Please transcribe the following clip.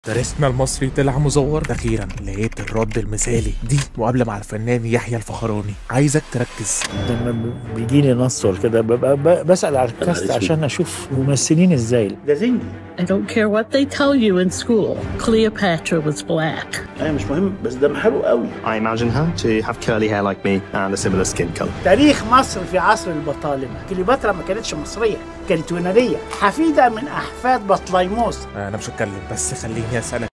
درسنا المصري طلع مزور اخيرا لقيت الرد المثالي دي مقابله مع الفنان يحيى الفخراني عايزك تركز لما ب- بيجيني نص كده ببقى ب- بسأل على الكاست عشان اشوف ممثلين ازاي ده زنجي I don't care what they tell you in school. Cleopatra was black. ايوه مش مهم بس ده حلو قوي I imagine her to have curly hair like me and a similar skin color. تاريخ مصر في عصر البطالمة كليوباترا ما كانتش مصرية كانت يونانية حفيدة من أحفاد بطليموس انا مش هتكلم بس خليني اسالك